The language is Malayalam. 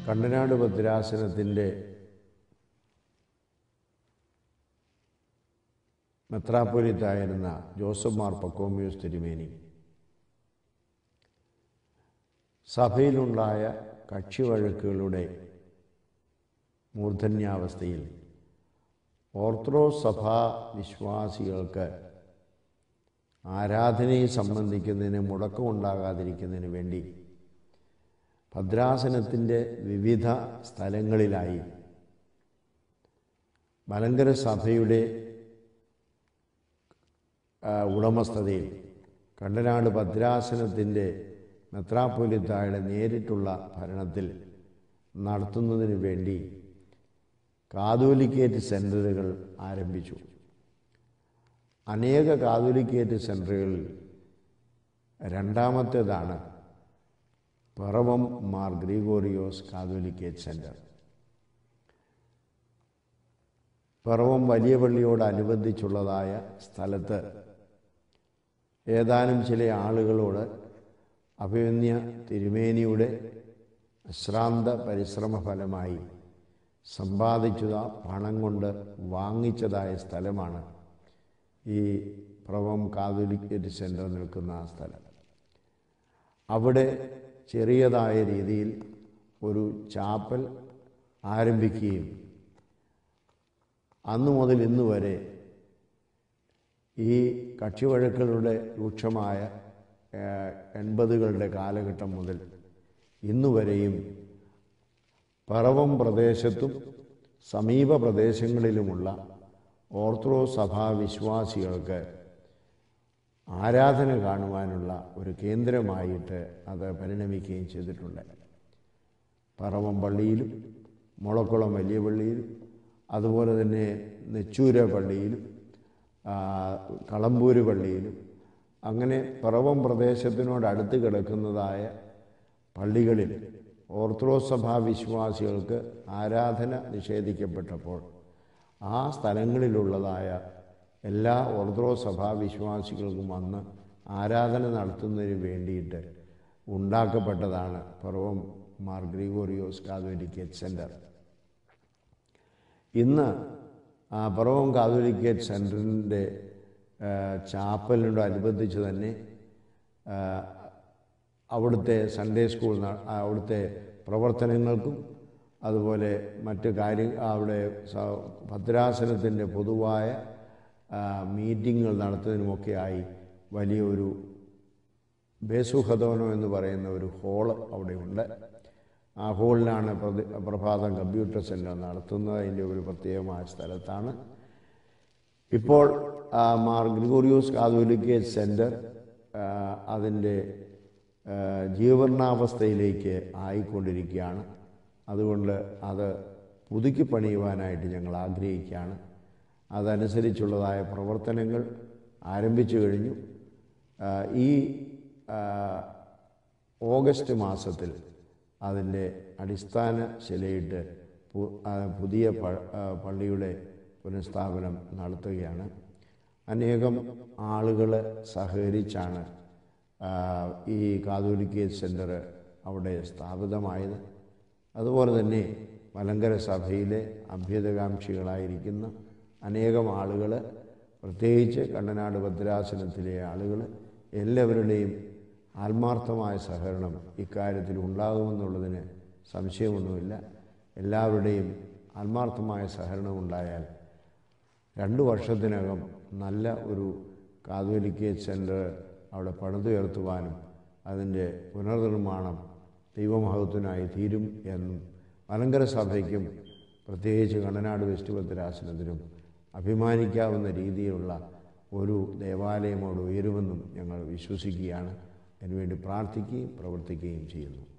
കണ്ടനാട് ഭദ്രാസനത്തിൻ്റെ മെത്രാപ്പൊലിത്തായിരുന്ന ജോസഫ് മാർ പക്കോമിയോസ് തിരുമേനി സഭയിലുണ്ടായ കക്ഷിവഴക്കുകളുടെ മൂർധന്യാവസ്ഥയിൽ ഓർത്തഡോക്സ് സഭാ വിശ്വാസികൾക്ക് ആരാധനയെ സംബന്ധിക്കുന്നതിന് മുടക്കമുണ്ടാകാതിരിക്കുന്നതിന് വേണ്ടി ഭദ്രാസനത്തിൻ്റെ വിവിധ സ്ഥലങ്ങളിലായി മലങ്കര സഭയുടെ ആ, ഉടമസ്ഥതയിൽ കണ്ടനാട് ഭദ്രാസനത്തിൻ്റെ മെത്രാപ്പൊലിത്തായുടെ നേരിട്ടുള്ള ഭരണത്തിൽ നടത്തുന്നതിന് വേണ്ടി കാതോലിക്കേറ്റ് സെൻറ്ററുകൾ ആരംഭിച്ചു അനേക കാതോലിക്കേറ്റ് സെൻറ്ററുകളിൽ രണ്ടാമത്തേതാണ് Piravom Mar Gregorios Catholicate centre Piravom വലിയ പള്ളിയോടനുബന്ധിച്ചുള്ളതായ സ്ഥലത്ത് ഏതാനും ചില ആളുകളോട് അഭിമന്യ തിരുമേനിയുടെ അശ്രാന്ത പരിശ്രമ ഫലമായി സമ്പാദിച്ചത പണം കൊണ്ട് വാങ്ങിച്ചതായ സ്ഥലമാണ് ഈ പ്രവം കാതോലിക്കേറ്റ് സെൻറ്റർ നിൽക്കുന്ന ആ സ്ഥലം അവിടെ ചെറിയതായ രീതിയിൽ ഒരു ചാപ്പൽ ആരംഭിക്കുകയും അന്നു മുതൽ ഇന്ന് വരെ ഈ കക്ഷിവഴക്കുകളുടെ രൂക്ഷമായ ഏഹ്, എൺപതുകളുടെ കാലഘട്ടം മുതൽ ഇന്നുവരെയും പറവം പ്രദേശത്തും സമീപ പ്രദേശങ്ങളിലുമുള്ള ഓർത്തഡോക്സ് സഭാ വിശ്വാസികൾക്ക് ആരാധന കാണുവാനുള്ള ഒരു കേന്ദ്രമായിട്ട് അത് പരിണമിക്കുകയും ചെയ്തിട്ടുണ്ട് പറവം പള്ളിയിലും മുളക്കുളം വലിയ പള്ളിയിലും അതുപോലെ തന്നെ നെച്ചൂര പള്ളിയിലും ആ, കളമ്പൂര് പള്ളിയിലും അങ്ങനെ പിറവം പ്രദേശത്തിനോട് അടുത്ത് കിടക്കുന്നതായ പള്ളികളിൽ ഓർത്തഡോക്സ് സഭാ വിശ്വാസികൾക്ക് ആരാധന നിഷേധിക്കപ്പെട്ടപ്പോൾ ആ സ്ഥലങ്ങളിലുള്ളതായ എല്ലാ ഓർത്തഡോക്സ് സഭാ വിശ്വാസികൾക്കും വന്ന് ആരാധന നടത്തുന്നതിന് വേണ്ടിയിട്ട് ഉണ്ടാക്കപ്പെട്ടതാണ് Piravom Mar Gregorios Catholicate centre ഇന്ന് ആ പിറവം കാതോലിക്കേറ്റ് സെൻറ്ററിൻ്റെ ചാപ്പലിനോട് അനുബന്ധിച്ച് തന്നെ ആ, അവിടുത്തെ സൺഡേ സ്കൂൾ ന- ആ, അവിടുത്തെ പ്രവർത്തനങ്ങൾക്കും അതുപോലെ മറ്റ് കാര്യ അവിടെ സ- ഭദ്രാസനത്തിൻ്റെ പൊതുവായ ആ, മീറ്റിങ്ങുകൾ നടത്തുന്നതിനുമൊക്കെയായി വലിയൊരു ബേസുഹദോനോ എന്ന് പറയുന്ന ഒരു ഹോള് അവിടെയുണ്ട് ആ ഹോളിലാണ് പ്രതി- പ്രഭാതം കമ്പ്യൂട്ടർ സെൻറ്റർ നടത്തുന്നത് അതിൻ്റെ ഒരു പ്രത്യേകമായ സ്ഥലത്താണ് ഇപ്പോൾ ആ, മാർ ഗ്രിഗോറിയോസ് കാതോലിക്കേറ്റ് സെൻറ്റർ ആ, അതിൻ്റെ ആ, ജീവനാവസ്ഥയിലേക്ക് ആയിക്കൊണ്ടിരിക്കുകയാണ് അതുകൊണ്ട് അത് പുതുക്കി പണിയുവാനായിട്ട് ഞങ്ങൾ ആഗ്രഹിക്കുകയാണ് അതനുസരിച്ചുള്ളതായ പ്രവർത്തനങ്ങൾ ആരംഭിച്ചു കഴിഞ്ഞു ആ, ഈ ആ, ഓഗസ്റ്റ് മാസത്തിൽ അതിൻ്റെ അടിസ്ഥാന ശിലയിട്ട് പു- ആ, പുതിയ പ- ആ, പള്ളിയുടെ പുനഃസ്ഥാപനം നടത്തുകയാണ് അനേകം ആളുകൾ സഹകരിച്ചാണ് ആ, ഈ കാതോലിക്കേറ്റ് സെൻറ്റർ അവിടെ സ്ഥാപിതമായത് അതുപോലെ തന്നെ മലങ്കര സഭയിലെ അഭ്യുതകാംക്ഷികളായിരിക്കുന്ന അനേകം ആളുകൾ പ്രത്യേകിച്ച് കണ്ടനാട് ഭദ്രാസനത്തിലെ ആളുകൾ എല്ലാവരുടെയും ആത്മാർത്ഥമായ സഹകരണം ഇക്കാര്യത്തിൽ ഉണ്ടാകുമെന്നുള്ളതിന് സംശയമൊന്നുമില്ല എല്ലാവരുടെയും ആത്മാർത്ഥമായ സഹകരണം ഉണ്ടായാൽ രണ്ട് വർഷത്തിനകം നല്ല ഒരു കാതോലിക്കേറ്റ് സെൻറ്റർ അവിടെ പണിതുയർത്തുവാനും അതിൻ്റെ പുനർനിർമ്മാണം ദൈവമഹത്വത്തിനായി തീരും എന്നും മലങ്കര സഭയ്ക്കും പ്രത്യേകിച്ച് കണ്ണനാട് വെസ്റ്റ് ഭദ്രാസനത്തിനും അഭിമാനിക്കാവുന്ന രീതിയിലുള്ള ഒരു ദേവാലയം അവിടെ ഉയരുമെന്നും ഞങ്ങൾ വിശ്വസിക്കുകയാണ് അതിനുവേണ്ടി പ്രാർത്ഥിക്കുകയും പ്രവർത്തിക്കുകയും ചെയ്യുന്നു